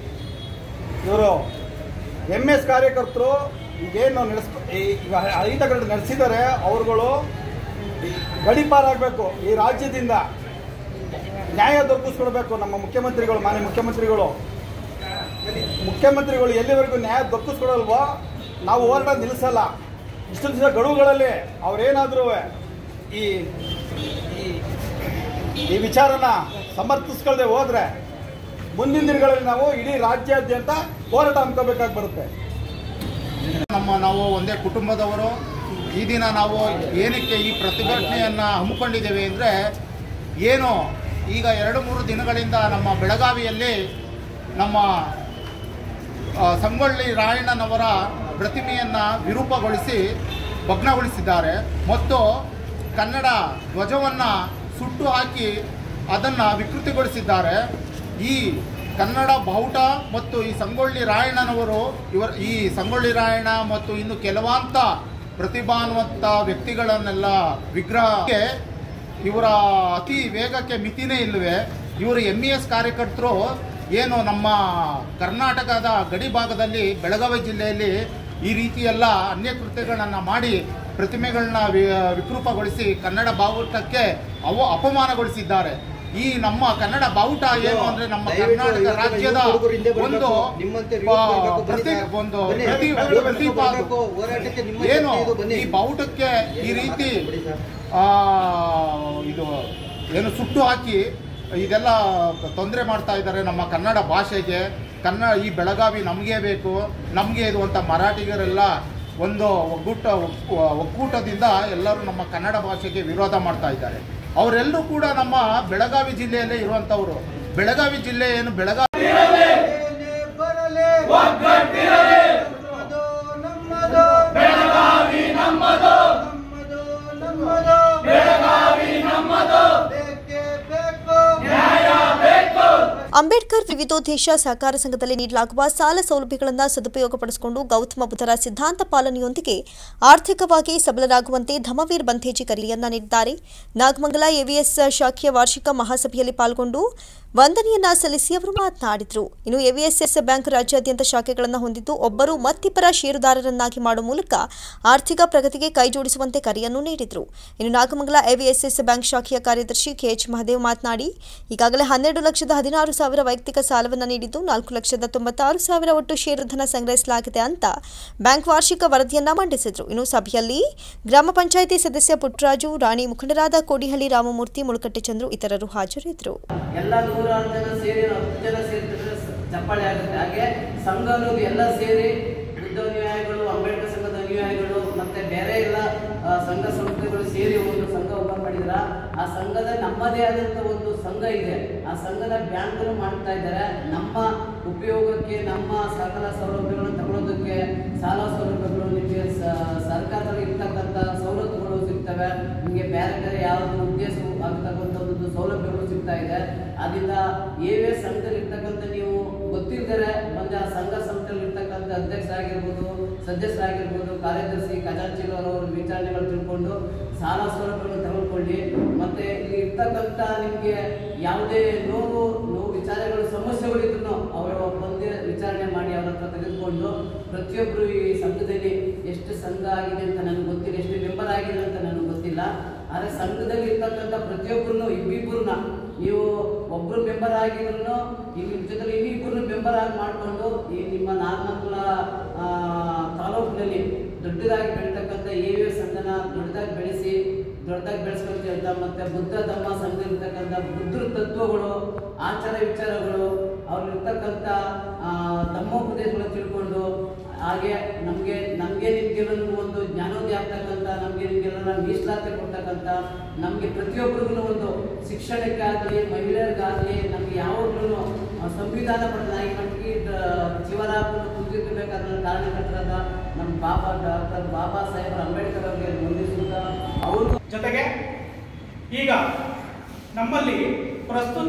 H: ಇವರು ಎಮ್ ಎಸ್ ಕಾರ್ಯಕರ್ತರು ಈಗೇನು ನಡೆಸ್ ಈಗ ಅಹಿತಕರ ನಡೆಸಿದ್ದಾರೆ ಅವರುಗಳು ಗಡಿಪಾರಾಗಬೇಕು ಈ ರಾಜ್ಯದಿಂದ ನ್ಯಾಯ ದೊರಕಿಸ್ಕೊಡ್ಬೇಕು ನಮ್ಮ ಮುಖ್ಯಮಂತ್ರಿಗಳು ಮಾನ್ಯ ಮುಖ್ಯಮಂತ್ರಿಗಳು ಮುಖ್ಯಮಂತ್ರಿಗಳು ಎಲ್ಲಿವರೆಗೂ ನ್ಯಾಯ ದೊರಕಿಸ್ಕೊಡಲ್ವೋ ನಾವು ಹೋರಾಟ ನಿಲ್ಲಿಸಲ್ಲ ಇಷ್ಟು ದಿವಸ ಗಡುವುಗಳಲ್ಲಿ ಅವರೇನಾದರೂ ಈ ಈ- ಈ ವಿಚಾರನ ಸಮರ್ಥಿಸ್ಕೊಳ್ಳದೆ ಹೋದ್ರೆ ಮುಂದಿನ ದಿನಗಳಲ್ಲಿ ನಾವು ಇಡೀ ರಾಜ್ಯಾದ್ಯಂತ ಹೋರಾಟ ಹಮ್ಮಿಕೋಬೇಕಾಗಿ ಬರುತ್ತೆ
I: ನಮ್ಮ ನಾವು ಒಂದೇ ಕುಟುಂಬದವರು ಈ ದಿನ ನಾವು ಏನಕ್ಕೆ ಈ ಪ್ರತಿಭಟನೆಯನ್ನು ಹಮ್ಮಿಕೊಂಡಿದ್ದೇವೆ ಅಂದರೆ ಏನು ಈಗ ಎರಡು ಮೂರು ದಿನಗಳಿಂದ ನಮ್ಮ ಬೆಳಗಾವಿಯಲ್ಲಿ ನಮ್ಮ ಆ, ಸಂಗೊಳ್ಳಿ ರಾಯಣ್ಣನವರ ಪ್ರತಿಮೆಯನ್ನು ವಿರೂಪಗೊಳಿಸಿ ಭಗ್ನಗೊಳಿಸಿದ್ದಾರೆ ಮತ್ತು ಕನ್ನಡ ಧ್ವಜವನ್ನು ಸುಟ್ಟು ಹಾಕಿ ಅದನ್ನು ವಿಕೃತಿಗೊಳಿಸಿದ್ದಾರೆ ಈ ಕನ್ನಡ ಬಾವುಟ ಮತ್ತು ಈ ಸಂಗೊಳ್ಳಿ ರಾಯಣ್ಣನವರು ಇವರ ಈ ಸಂಗೊಳ್ಳಿ ರಾಯಣ್ಣ ಮತ್ತು ಇನ್ನು ಕೆಲವಂತ ಪ್ರತಿಭಾನ್ವಂತ ವ್ಯಕ್ತಿಗಳನ್ನೆಲ್ಲ ವಿಗ್ರಹಕ್ಕೆ ಇವರ ಅತಿ ವೇಗಕ್ಕೆ ಮಿತಿನೇ ಇಲ್ಲವೇ ಇವರು ಎಮ್ ಇ ಎಸ್ ಕಾರ್ಯಕರ್ತರು ಏನು ನಮ್ಮ ಕರ್ನಾಟಕದ ಗಡಿ ಭಾಗದಲ್ಲಿ ಬೆಳಗಾವಿ ಜಿಲ್ಲೆಯಲ್ಲಿ ಈ ರೀತಿ ಎಲ್ಲ ಅನ್ಯಕೃತ್ಯಗಳನ್ನು ಮಾಡಿ ಪ್ರತಿಮೆಗಳನ್ನ ವಿ- ವಿಕೃಪಗೊಳಿಸಿ ಕನ್ನಡ ಬಾವುಟಕ್ಕೆ ಅವ ಅಪಮಾನಗೊಳಿಸಿದ್ದಾರೆ ಈ ನಮ್ಮ ಕನ್ನಡ ಬಾವುಟ ಏನು ಅಂದ್ರೆ ನಮ್ಮ ಕರ್ನಾಟಕ ರಾಜ್ಯದ ಒಂದು ಆ, ಪ್ರತಿ ಒಂದು ಪ್ರತಿ ಪ್ರತಿಭಾ ಏನು ಈ ಬಾವುಟಕ್ಕೆ ಈ ರೀತಿ ಆ, ಇದು ಏನು ಸುಟ್ಟು ಹಾಕಿ ಇದೆಲ್ಲ ತೊಂದರೆ ಮಾಡ್ತಾ ಇದ್ದಾರೆ ನಮ್ಮ ಕನ್ನಡ ಭಾಷೆಗೆ ಕನ್ನಡ ಈ ಬೆಳಗಾವಿ ನಮಗೆ ಬೇಕು ನಮಗೆ ಇದು ಅಂತ ಮರಾಠಿಗರೆಲ್ಲ ಒಂದು ಒಗ್ಗೂಟ ಒಕ್ಕೂಟದಿಂದ ಎಲ್ಲರೂ ನಮ್ಮ ಕನ್ನಡ ಭಾಷೆಗೆ ವಿರೋಧ ಮಾಡ್ತಾ ಇದ್ದಾರೆ ಅವರೆಲ್ಲರೂ ಕೂಡ ನಮ್ಮ ಬೆಳಗಾವಿ ಜಿಲ್ಲೆಯಲ್ಲೇ ಇರುವಂಥವ್ರು ಬೆಳಗಾವಿ ಜಿಲ್ಲೆ ಏನು ಬೆಳಗಾವಿ
F: ಏನೇ ಬರಲಿ ನಮ್ಮದು ನಮ್ಮದು ಬೆಳಗಾವಿ ನಮ್ಮದು ನಮ್ಮದು ನಮ್ಮದು ಬೆಳಗಾವಿ ನಮ್ಮದು ಬೇಕೇ ಬೇಕು ನ್ಯಾಯ ಬೇಕು
B: ಅಂಬೇಡ್ಕರ್ ವಿವಿಧೋದ್ದೇಶ ಸಹಕಾರ ಸಂಘದಲ್ಲಿ ನೀಡಲಾಗುವ ಸಾಲ ಸೌಲಭ್ಯಗಳನ್ನು ಸದುಪಯೋಗಪಡಿಸಿಕೊಂಡು ಗೌತಮ ಬುದ್ಧರ ಸಿದ್ಧಾಂತ ಪಾಲನೆಯೊಂದಿಗೆ ಆರ್ಥಿಕವಾಗಿ ಸಬಲರಾಗುವಂತೆ ಧಮವೀರ್ ಬಂಥೇಜಿ ಕರೆಯನ್ನ ನೀಡಿದ್ದಾರೆ ನಾಗಮಂಗಲ ಎವಿಎಸ್ ಶಾಖೆಯ ವಾರ್ಷಿಕ ಮಹಾಸಭೆಯಲ್ಲಿ ಪಾಲ್ಗೊಂಡು ವಂದನೆಯನ್ನ ಸಲ್ಲಿಸಿ ಅವರು ಮಾತನಾಡಿದರು ಇನ್ನು ಎವಿಎಸ್ಎಸ್ ಬ್ಯಾಂಕ್ ರಾಜ್ಯಾದ್ಯಂತ ಶಾಖೆಗಳನ್ನು ಹೊಂದಿದ್ದು ಒಬ್ಬರು ಮತ್ತಿಬ್ಬರ ಷೇರುದಾರರನ್ನಾಗಿ ಮಾಡುವ ಮೂಲಕ ಆರ್ಥಿಕ ಪ್ರಗತಿಗೆ ಕೈಜೋಡಿಸುವಂತೆ ಕರೆಯನ್ನು ನೀಡಿದರು ಇನ್ನು ನಾಗಮಂಗಲ ಎವಿಎಸ್ಎಸ್ ಬ್ಯಾಂಕ್ ಶಾಖೆಯ ಕಾರ್ಯದರ್ಶಿ ಕೆಎಚ್ ಮಹದೇವ್ ಮಾತನಾಡಿ ಈಗಾಗಲೇ ಹನ್ನೆರಡು ಲಕ್ಷದ ಹದಿನಾರು ಸಾವಿರ ವೈಯಕ್ತಿಕ ಸಾಲವನ್ನು ನೀಡಿದ್ದು ನಾಲ್ಕು ಲಕ್ಷದ ತೊಂಬತ್ತಾರು ಸಾವಿರ ಒಟ್ಟು ಷೇರುಧನ ಸಂಗ್ರಹಿಸಲಾಗಿದೆ ಅಂತ ಬ್ಯಾಂಕ್ ವಾರ್ಷಿಕ ವರದಿಯನ್ನ ಮಂಡಿಸಿದರು ಇನ್ನು ಸಭೆಯಲ್ಲಿ ಗ್ರಾಮ ಪಂಚಾಯಿತಿ ಸದಸ್ಯ ಪುಟ್ಟರಾಜು ರಾಣಿ ಮುಖಂಡರಾದ ಕೋಡಿಹಳ್ಳಿ ರಾಮಮೂರ್ತಿ ಮುಳುಕಟ್ಟೆ ಚಂದ್ರು ಇತರರು ಹಾಜರಿದ್ದರು
J: ಎಲ್ಲ ನೂರಾರು ಜನ ಸೇರಿ ಹತ್ತು ಜನ ಸೇರ್ತಿದ್ರೆ ಸ- ಚಪ್ಪಾಳೆ ಆಗುತ್ತೆ ಹಾಗೆ ಸಂಘ ಅನ್ನೋದು ಎಲ್ಲ ಸೇರಿ ಬುದ್ಧ ಅನುಯಾಯಿಗಳು ಅಂಬೇಡ್ಕರ್ ಸಂಘದ ಅನುಯಾಯಿಗಳು ಮತ್ತೆ ಬೇರೆ ಎಲ್ಲ ಆ, ಸಂಘ ಸಂಸ್ಥೆಗಳು ಸೇರಿ ಒಂದು ಸಂಘ ಓಪನ್ ಮಾಡಿದ್ರ ಆ ಸಂಘದ ನಮ್ಮದೇ ಆದಂತ ಒಂದು ಸಂಘ ಇದೆ ಆ ಸಂಘದ ಬ್ಯಾಂಕ್ ಮಾಡ್ತಾ ಇದ್ದಾರೆ ನಮ್ಮ ಉಪಯೋಗಕ್ಕೆ ನಮ್ಮ ಸಕಲ ಸೌಲಭ್ಯಗಳನ್ನು ತಗೊಳ್ಳೋದಕ್ಕೆ ಸಾಲ ಸೌಲಭ್ಯಗಳು ನಿಮಗೆ ಸ- ಸರ್ಕಾರದಲ್ಲಿ ಇರ್ತಕ್ಕಂಥ ಸವಲತ್ತುಗಳು ಸಿಗ್ತವೆ ನಿಮಗೆ ಬೇರೆ ಬೇರೆ ಯಾವ್ದು ಉದ್ದೇಶ ಆಗ್ತಕ್ಕಂಥ ಒಂದು ಸೌಲಭ್ಯಗಳು ಸಿಗ್ತಾ ಇದೆ ಅದರಿಂದ ಏವೇ ಸಂಘದಲ್ಲಿ ಇರ್ತಕ್ಕಂಥ ನೀವು ಗೊತ್ತಿರ್ತಾರೆ ಬಂದ ಆ ಸಂಘ ಸಂಸ್ಥೆಯಲ್ಲಿ ಇರ್ತಕ್ಕಂಥ ಅಧ್ಯಕ್ಷ ಆಗಿರ್ಬೋದು ಸದಸ್ಯರಾಗಿರ್ಬೋದು ಕಾರ್ಯದರ್ಶಿ ಖಜಾಂಚಿಗಳು ಅವರ ವಿಚಾರಣೆಗಳು ತಿಳ್ಕೊಂಡು ಸಾಲ ಸೌಲಭ್ಯಗಳನ್ನು ತೆಗೆದುಕೊಳ್ಳಿ ಮತ್ತೆ ಇಲ್ಲಿ ಇರ್ತಕ್ಕಂಥ ನಿಮಗೆ ಯಾವುದೇ ನೋವು ನೋವು ವಿಚಾರಗಳು ಸಮಸ್ಯೆಗಳಿದ್ರು ಅವರು ಬಂದು ವಿಚಾರಣೆ ಮಾಡಿ ಅವ್ರ ಹತ್ರ ತೆಗೆದುಕೊಂಡು ಪ್ರತಿಯೊಬ್ಬರು ಈ ಸಂಘದಲ್ಲಿ ಎಷ್ಟು ಸಂಘ ಆಗಿದೆ ಅಂತ ನನಗೆ ಗೊತ್ತಿಲ್ಲ ಎಷ್ಟು ಮೆಂಬರ್ ಆಗಿದೆ ಅಂತ ನನಗೆ ಗೊತ್ತಿಲ್ಲ ಆದರೆ ಸಂಘದಲ್ಲಿ ಇರ್ತಕ್ಕಂಥ ಪ್ರತಿಯೊಬ್ಬರನ್ನು ಇಬ್ಬಿಬ್ಬರನ್ನ ನೀವು ಒಬ್ರು ಮೆಂಬರ್ ಆಗಿದ್ರು ಈ ನಿಮ್ಮ ಜೊತೆ ಇನ್ನಿಬ್ಬರು ಮೆಂಬರ್ ಆಗಿ ಮಾಡಿಕೊಂಡು ಈ ನಿಮ್ಮ ನಾಗಮಂಗಲ ಆ, ತಾಲೂಕಿನಲ್ಲಿ ದೊಡ್ಡದಾಗಿ ಬೆಳೀತಕ್ಕಂಥ ಎ ವಿ ಸಂಘನ ದೊಡ್ಡದಾಗಿ ಬೆಳೆಸಿ ದೊಡ್ಡದಾಗಿ ಬೆಳೆಸ್ಕೊಂತ ಹೇಳ್ತಾ ಮತ್ತೆ ಬುದ್ಧ ಧಮ್ಮ ಸಂಘದಲ್ಲಿರ್ತಕ್ಕಂಥ ಬುದ್ಧರ ತತ್ವಗಳು ಆಚಾರ ವಿಚಾರಗಳು ಅವ್ರಲ್ಲಿರ್ತಕ್ಕಂಥ ಆ, ಧಮ್ಮೋಪದೇಶಗಳು ತಿಳ್ಕೊಂಡು ಹಾಗೆ ನಮಗೆ ನಮಗೆ ನಿಮ್ಗೆಲ್ಲರೂ ಒಂದು ಜ್ಞಾನೋದಯ ಆಗ್ತಕ್ಕಂಥ ನಮಗೆ ನಿಮ್ಗೆಲ್ಲ ಮೀಸಲಾತಿ ಕೊಡ್ತಕ್ಕಂಥ ನಮಗೆ ಪ್ರತಿಯೊಬ್ಬರಿಗೂ ಒಂದು ಶಿಕ್ಷಣಕ್ಕಾಗಲಿ ಮಹಿಳೆಯರಿಗಾಗಲಿ ನಮಗೆ ಯಾವಾಗಲೂ ಸಂವಿಧಾನ ಪಡೆದ ನಾಯಿ ಮಟ್ಟಿಗೆ ಜೀವನಾಪನ್ನು ಕುಂದಿರಬೇಕಾದ ಕಾರಣಕರ್ತರಾದ ನಮ್ಮ ಬಾಬಾ ಡಾಕ್ಟರ್ ಬಾಬಾ ಸಾಹೇಬ್ ಅಂಬೇಡ್ಕರ್ ಅವರಿಗೆ ವಂದಿಸುತ್ತಾ ಅವರು
C: ಜೊತೆಗೆ ಈಗ ನಮ್ಮಲ್ಲಿ ಪ್ರಸ್ತುತ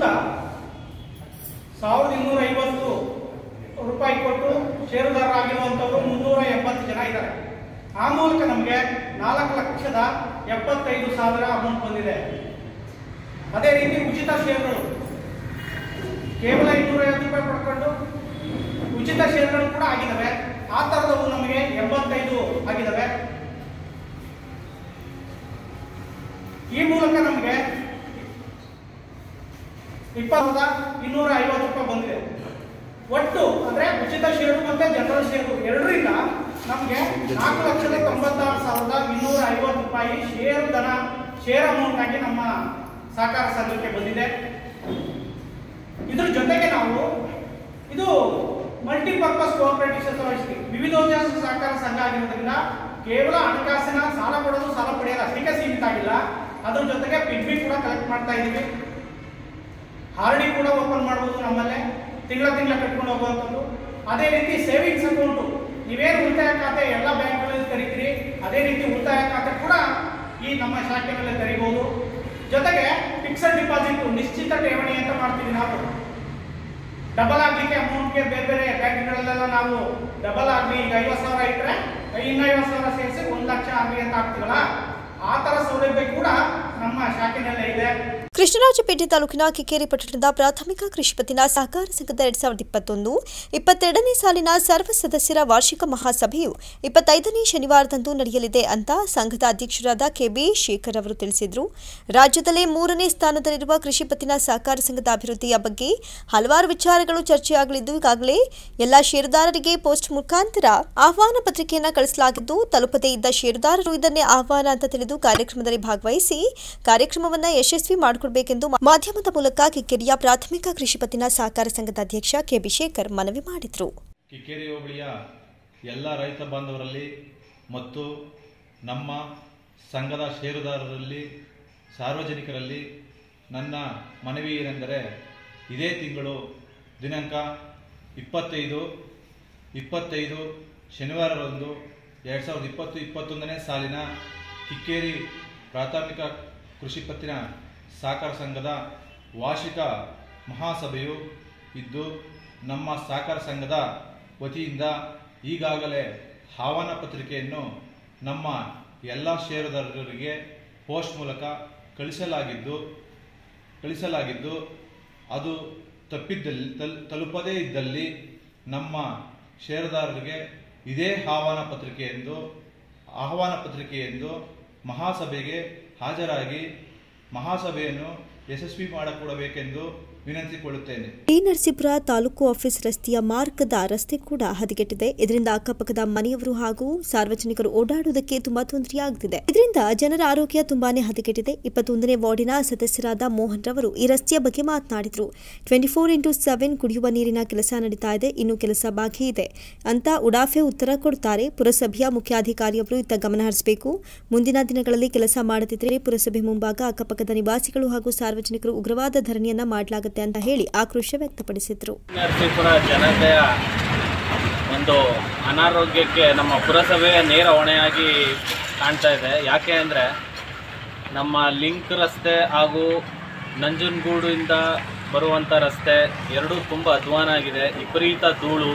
C: ಸಾವಿರದ ಇನ್ನೂರ ಐವತ್ತು ರೂಪಾಯಿ ಕೊಟ್ಟು ಷೇರುದಾರರಾಗಿರುವಂಥವರು ಮುನ್ನೂರ ಎಪ್ಪತ್ತು ಜನ ಇದ್ದಾರೆ ಆ ಮೂಲಕ ನಮಗೆ ನಾಲ್ಕು ಲಕ್ಷದ ಎಪ್ಪತ್ತೈದು ಸಾವಿರ ಅಮೌಂಟ್ ಬಂದಿದೆ ಅದೇ ರೀತಿ ಉಚಿತ ಷೇರುಗಳು ಕೇವಲ ಇನ್ನೂರ ಐವತ್ತು ರೂಪಾಯಿ ಪಡ್ಕೊಂಡು ಉಚಿತ ಷೇರುಗಳು ಕೂಡ ಆಗಿದ್ದಾವೆ ಆ ಥರದವು ನಮಗೆ ಎಂಬತ್ತೈದು ಆಗಿದ್ದಾವೆ ಈ ಮೂಲಕ ನಮಗೆ ಇಪ್ಪತ್ತದ ಇನ್ನೂರ ಐವತ್ತು ರೂಪಾಯಿ ಬಂದಿದೆ ಒಟ್ಟು ಅಂದ್ರೆ ಉಚಿತ ಷೇರು ಮತ್ತೆ ಜನರಲ್ ಷೇರು ಎರಡರಿಂದ ನಮಗೆ ನಾಲ್ಕು ಲಕ್ಷದ ತೊಂಬತ್ತಾರು ಸಾವಿರದ ಇನ್ನೂರ ಐವತ್ತು ರೂಪಾಯಿ ಷೇರು ಧನ ಶೇರ್ ಅಮೌಂಟ್ ಆಗಿ ನಮ್ಮ ಸಹಕಾರ ಸಂಘಕ್ಕೆ ಬಂದಿದೆ ಇದ್ರ ಜೊತೆಗೆ ನಾವು ಇದು ಮಲ್ಟಿಪರ್ಪಸ್ ಕೋಆಪರೇಟಿವ್ ಸೊಸೈಟಿ ವಿವಿಧೋದ್ದೇಶ ಸಹಕಾರ ಸಂಘ ಆಗಿರೋದ್ರಿಂದ ಕೇವಲ ಹಣಕಾಸಿನ ಸಾಲ ಕೊಡೋದು ಸಾಲ ಪಡೆಯೋದು ಅಷ್ಟಕ್ಕೆ ಸೀಮಿತ ಆಗಿಲ್ಲ ಅದ್ರ ಜೊತೆಗೆ ಪಿಗ್ಮಿ ಕೂಡ ಕಲೆಕ್ಟ್ ಮಾಡ್ತಾ ಇದೀವಿ ಆರ್ ಡಿ ಕೂಡ ಓಪನ್ ಮಾಡ್ಬೋದು ನಮ್ಮಲ್ಲೇ ತಿಂಗಳ ತಿಂಗಳ ಕಟ್ಕೊಂಡು ಹೋಗುವಂಥದ್ದು ಅದೇ ರೀತಿ ಸೇವಿಂಗ್ಸ್ ಅಕೌಂಟು ನೀವೇನು ಉಳಿತಾಯ ಖಾತೆ ಎಲ್ಲ ಬ್ಯಾಂಕ್ಗಳಲ್ಲಿ ತೆರೀತೀರಿ ಅದೇ ರೀತಿ ಉಳಿತಾಯ ಖಾತೆ ಕೂಡ ಈ ನಮ್ಮ ಶಾಖೆಗಳಲ್ಲಿ ತೆರೀಬಹುದು ಜೊತೆಗೆ ಫಿಕ್ಸಡ್ ಡಿಪಾಸಿಟ್ ನಿಶ್ಚಿತ ಠೇವಣಿ ಅಂತ ಮಾಡ್ತೀವಿ ನಾವು
K: ಡಬಲ್ ಆಗ್ಲಿಕ್ಕೆ ಅಮೌಂಟ್ಗೆ ಬೇರೆ ಬೇರೆ ಬ್ಯಾಂಕ್ಗಳಲ್ಲೆಲ್ಲ ನಾವು ಡಬಲ್ ಆಗಲಿ ಈಗ ಐವತ್ತು ಸಾವಿರ ಇಟ್ಟರೆ ಇನ್ನು ಐವತ್ತು ಸಾವಿರ ಸೇರಿಸಿ ಒಂದು ಲಕ್ಷ ಆಗಲಿ ಅಂತ ಆಗ್ತೀವಲ್ಲ ಆ ಥರ ಸೌಲಭ್ಯ ಕೂಡ ನಮ್ಮ ಶಾಖೆನಲ್ಲೇ ಇದೆ
B: ಕೃಷ್ಣರಾಜಪೇಟೆ ತಾಲೂಕಿನ ಕಿಕ್ಕೇರಿ ಪಟ್ಟಣದ ಪ್ರಾಥಮಿಕ ಕೃಷಿ ಪತ್ತಿನ ಸಹಕಾರ ಸಂಘದ ಎರಡ್ ಸಾವಿರದ ಇಪ್ಪತ್ತೊಂದು ಇಪ್ಪತ್ತೆರಡನೇ ಸಾಲಿನ ಸರ್ವ ಸದಸ್ಯರ ವಾರ್ಷಿಕ ಮಹಾಸಭೆಯು ಇಪ್ಪತ್ತೈದನೇ ಶನಿವಾರದಂದು ನಡೆಯಲಿದೆ ಅಂತ ಸಂಘದ ಅಧ್ಯಕ್ಷರಾದ ಕೆಬಿ ಶೇಖರ್ ಅವರು ತಿಳಿಸಿದರು ರಾಜ್ಯದಲ್ಲೇ ಮೂರನೇ ಸ್ಥಾನದಲ್ಲಿರುವ ಕೃಷಿ ಪತ್ತಿನ ಸಹಕಾರ ಸಂಘದ ಅಭಿವೃದ್ಧಿಯ ಬಗ್ಗೆ ಹಲವಾರು ವಿಚಾರಗಳು ಚರ್ಚೆಯಾಗಲಿದ್ದು ಈಗಾಗಲೇ ಎಲ್ಲ ಷೇರುದಾರರಿಗೆ ಪೋಸ್ಟ್ ಮುಖಾಂತರ ಆಹ್ವಾನ ಪತ್ರಿಕೆಯನ್ನು ಕಳಿಸಲಾಗಿದ್ದು ತಲುಪದೇ ಇದ್ದ ಷೇರುದಾರರು ಇದನ್ನೇ ಆಹ್ವಾನ ಅಂತ ತಿಳಿದು ಕಾರ್ಯಕ್ರಮದಲ್ಲಿ ಭಾಗವಹಿಸಿ ಕಾರ್ಯಕ್ರಮವನ್ನು ಯಶಸ್ವಿ ಮಾಡಿಕೊಡಬೇಕೆಂದು ಮಾಧ್ಯಮದ ಮೂಲಕ ಕಿಕ್ಕೆರಿಯ ಪ್ರಾಥಮಿಕ ಕೃಷಿ ಪತ್ತಿನ ಸಹಕಾರ ಸಂಘದ ಅಧ್ಯಕ್ಷ ಕೆಬಿ ಶೇಖರ್ ಮನವಿ ಮಾಡಿದರು
L: ಕಿಕ್ಕೇರಿ ಹೋಬಳಿಯ ಎಲ್ಲ ರೈತ ಬಾಂಧವರಲ್ಲಿ ಮತ್ತು ನಮ್ಮ ಸಂಘದ ಷೇರುದಾರರಲ್ಲಿ ಸಾರ್ವಜನಿಕರಲ್ಲಿ ನನ್ನ ಮನವಿ ಏನೆಂದರೆ ಇದೇ ತಿಂಗಳು ದಿನಾಂಕ ಇಪ್ಪತ್ತೈದು ಇಪ್ಪತ್ತೈದು ಶನಿವಾರರಂದು ಎರಡು ಸಾವಿರದ ಇಪ್ಪತ್ತು ಇಪ್ಪತ್ತೊಂದನೇ ಸಾಲಿನ ಕಿಕ್ಕೇರಿ ಪ್ರಾಥಮಿಕ ಕೃಷಿ ಪತ್ತಿನ ಸಹಕಾರ ಸಂಘದ ವಾರ್ಷಿಕ ಮಹಾಸಭೆಯು ಇದ್ದು ನಮ್ಮ ಸಹಕಾರ ಸಂಘದ ವತಿಯಿಂದ ಈಗಾಗಲೇ ಆಹ್ವಾನ ಪತ್ರಿಕೆಯನ್ನು ನಮ್ಮ ಎಲ್ಲ ಷೇರುದಾರರಿಗೆ ಪೋಸ್ಟ್ ಮೂಲಕ ಕಳಿಸಲಾಗಿದ್ದು ಕಳಿಸಲಾಗಿದ್ದು ಅದು ತಪ್ಪಿದ್ದಲ್ಲಿ ತಲ್ ತಲುಪದೇ ಇದ್ದಲ್ಲಿ ನಮ್ಮ ಷೇರುದಾರರಿಗೆ ಇದೇ ಆಹ್ವಾನ ಪತ್ರಿಕೆ ಎಂದು ಆಹ್ವಾನ ಪತ್ರಿಕೆ ಎಂದು ಮಹಾಸಭೆಗೆ ಹಾಜರಾಗಿ ಮಹಾಸಭೆಯನ್ನು ಯಶಸ್ವಿ ಮಾಡಿಕೊಡಬೇಕೆಂದು ವಿನಂತಿಕೊಳ್ಳುತ್ತೇನೆ
B: ಟಿ ನರಸೀಪುರ ತಾಲೂಕು ಆಫೀಸ್ ರಸ್ತೆಯ ಮಾರ್ಗದ ರಸ್ತೆ ಕೂಡ ಹದಗೆಟ್ಟಿದೆ ಇದರಿಂದ ಅಕ್ಕಪಕ್ಕದ ಮನೆಯವರು ಹಾಗೂ ಸಾರ್ವಜನಿಕರು ಓಡಾಡುವುದಕ್ಕೆ ತುಂಬಾ ತೊಂದರೆಯಾಗುತ್ತಿದೆ ಇದರಿಂದ ಜನರ ಆರೋಗ್ಯ ತುಂಬಾನೇ ಹದಗೆಟ್ಟಿದೆ ಇಪ್ಪತ್ತೊಂದನೇ ವಾರ್ಡಿನ ಸದಸ್ಯರಾದ ಮೋಹನ್ ರವರು ಈ ರಸ್ತೆಯ ಬಗ್ಗೆ ಮಾತನಾಡಿದರು ಟ್ವೆಂಟಿ ಫೋರ್ ಇಂಟು ಸೆವೆನ್ ಕುಡಿಯುವ ನೀರಿನ ಕೆಲಸ ನಡೀತಾ ಇದೆ ಇನ್ನು ಕೆಲಸ ಬಾಕಿ ಇದೆ ಅಂತ ಉಡಾಫೆ ಉತ್ತರ ಕೊಡ್ತಾರೆ ಪುರಸಭೆಯ ಮುಖ್ಯಾಧಿಕಾರಿಯವರು ಇತ್ತ ಗಮನ ಹರಿಸಬೇಕು ಮುಂದಿನ ದಿನಗಳಲ್ಲಿ ಕೆಲಸ ಮಾಡದಿದ್ದರೆ ಪುರಸಭೆ ಮುಂಭಾಗ ಅಕ್ಕಪಕ್ಕದ ನಿವಾಸಿಗಳು ಹಾಗೂ ಸಾರ್ವಜನಿಕರು ಉಗ್ರವಾದ ಧರಣಿಯನ್ನ ಮಾಡಲಾಗುತ್ತೆ ಅಂತ ಹೇಳಿ ಆಕ್ರೋಶ ವ್ಯಕ್ತಪಡಿಸಿದರು
M: ನರಸೀಪುರ ಜನತೆಯ ಒಂದು ಅನಾರೋಗ್ಯಕ್ಕೆ ನಮ್ಮ ಪುರಸಭೆ ನೇರ ಹೊಣೆಯಾಗಿ ಕಾಣ್ತಾ ಇದೆ ಯಾಕೆ ಅಂದರೆ ನಮ್ಮ ಲಿಂಕ್ ರಸ್ತೆ ಹಾಗೂ ನಂಜನಗೂಡಿಂದ ಬರುವಂಥ ರಸ್ತೆ ಎರಡೂ ತುಂಬ ಅಧ್ವಾನ ಆಗಿದೆ ವಿಪರೀತ ಧೂಳು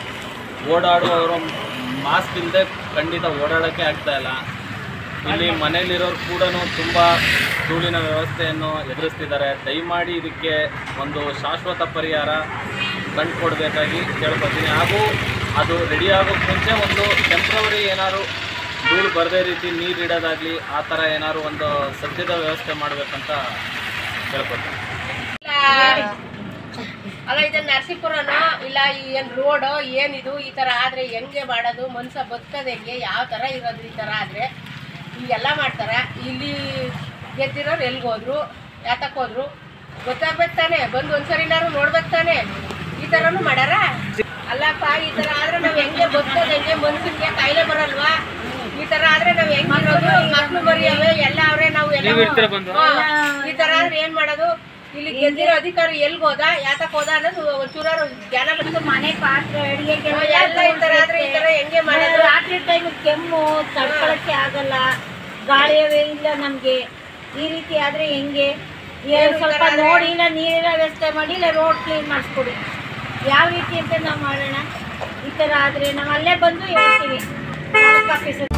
M: ಓಡಾಡುವವರು ಮಾಸ್ಕ್ ಇಲ್ಲದೆ ಖಂಡಿತ ಓಡಾಡೋಕ್ಕೆ ಆಗ್ತಾ ಇಲ್ಲ ಇಲ್ಲಿ ಮನೇಲಿರೋರು ಕೂಡ ತುಂಬ ಧೂಳಿನ ವ್ಯವಸ್ಥೆಯನ್ನು ಎದುರಿಸ್ತಿದ್ದಾರೆ ದಯಮಾಡಿ ಇದಕ್ಕೆ ಒಂದು ಶಾಶ್ವತ ಪರಿಹಾರ ಕಂಡುಕೊಡ್ಬೇಕಾಗಿ ಕೇಳ್ಕೊತೀನಿ ಹಾಗೂ ಅದು ರೆಡಿ ಆಗೋಕ್ಕೆ ಮುಂಚೆ ಒಂದು ಟೆಂಪ್ರವರಿ ಏನಾದ್ರು ಧೂಳು ಬರದೇ ರೀತಿ ನೀರು ಇಡೋದಾಗಲಿ ಆ ಥರ ಏನಾದ್ರು ಒಂದು ಸದ್ಯದ ವ್ಯವಸ್ಥೆ ಮಾಡಬೇಕಂತ ಕೇಳ್ಕೊತೀನಿ
N: ಅಲ್ಲ ಇದು ನರಸೀಪುರನೋ ಇಲ್ಲ ಏನ್ ರೋಡ್ ಏನಿದು ಈ ತರ ಆದ್ರೆ ಹೆಂಗೆ ಮಾಡೋದು ಮನ್ಸ ಬದುಕೋದು ಹೆಂಗೆ ಯಾವ ತರ ಇರೋದು ಈ ತರ ಆದ್ರೆ ಹಿಂಗೆಲ್ಲ ಮಾಡ್ತಾರ ಇಲ್ಲಿ ಗೆದ್ದಿರೋರು ಎಲ್ಗ್ ಹೋದ್ರು ಯಾತಕ್ ಹೋದ್ರು ಗೊತ್ತಾಗ್ಬೇಕು ತಾನೆ ಬಂದು ಒಂದ್ಸರಿನಾರು ನೋಡ್ಬೇಕು ತಾನೆ ಈ ತರನು ಮಾಡ್ಯಾರ ಅಲ್ಲಪ್ಪ ಈ ತರ ಆದ್ರೆ ನಾವ್ ಹೆಂಗೆ ಬದುಕೋದು ಹೆಂಗೆ ಮನ್ಸಿಗೆ ಕಾಯಿಲೆ ಬರಲ್ವಾ ಈ ತರ ಆದ್ರೆ ನಾವ್ ಹೆಂಗಿರೋದು ಮಕ್ಳು ಬರಿಯವೆ ಎಲ್ಲ ಅವ್ರೆ ನಾವು ಎಲ್ಲ
M: ನೀವ್ ಇರ್ತೀರ ಬಂದು?
N: ಹಾ. ಈ ತರ ಆದ್ರೆ ಏನ್ ಮಾಡೋದು ಇಲ್ಲಿ ಗೆದ್ದಿರೋ ಅಧಿಕಾರಿ ಎಲ್ಗ್ ಹೋದ ಯಾತಕ್ ಹೋದ ಅನ್ನೋದು ಒಂಚೂರಾರು ಜ್ಞಾನ ಬಂತು ಮನೆ ಪಾತ್ರೆ ಅಡಿಗೆ ಎಲ್ಲ ಈ ತರ ಆದ್ರೆ ಈ ತರ ಹೆಂಗೆ ಮಾಡೋದು
O: ರಾತ್ರಿ ಟೈಮ್ ಕೆಮ್ಮು ತಡ್ಕೊಳಕ್ಕೆ ಆಗಲ್ಲ ಗಾಳಿಯವೇ ಇಲ್ಲ ನಮ್ಗೆ ಈ ರೀತಿ ಆದ್ರೆ ಹೆಂಗೆ ಏನ್
N: ಏನು ಈ
O: ಸ್ವಲ್ಪ
N: ತರ ಆದ್ರೆ-
O: ನೋಡಿ ಇಲ್ಲ ನೀರಿನ ವ್ಯವಸ್ಥೆ ಮಾಡಿ ಇಲ್ಲ ರೋಡ್ ಕ್ಲೀನ್ ಮಾಡಿಸ್ಕೊಡಿ ಯಾವ ರೀತಿ ಅಂತ ನಾವು ಮಾಡೋಣ ಈ ತರ ಆದ್ರೆ ನಾವು ಅಲ್ಲೇ ಬಂದು ಹೇಳ್ತೀವಿ ತಾಲೂಕು ಆಫೀಸಲ್ಲಿ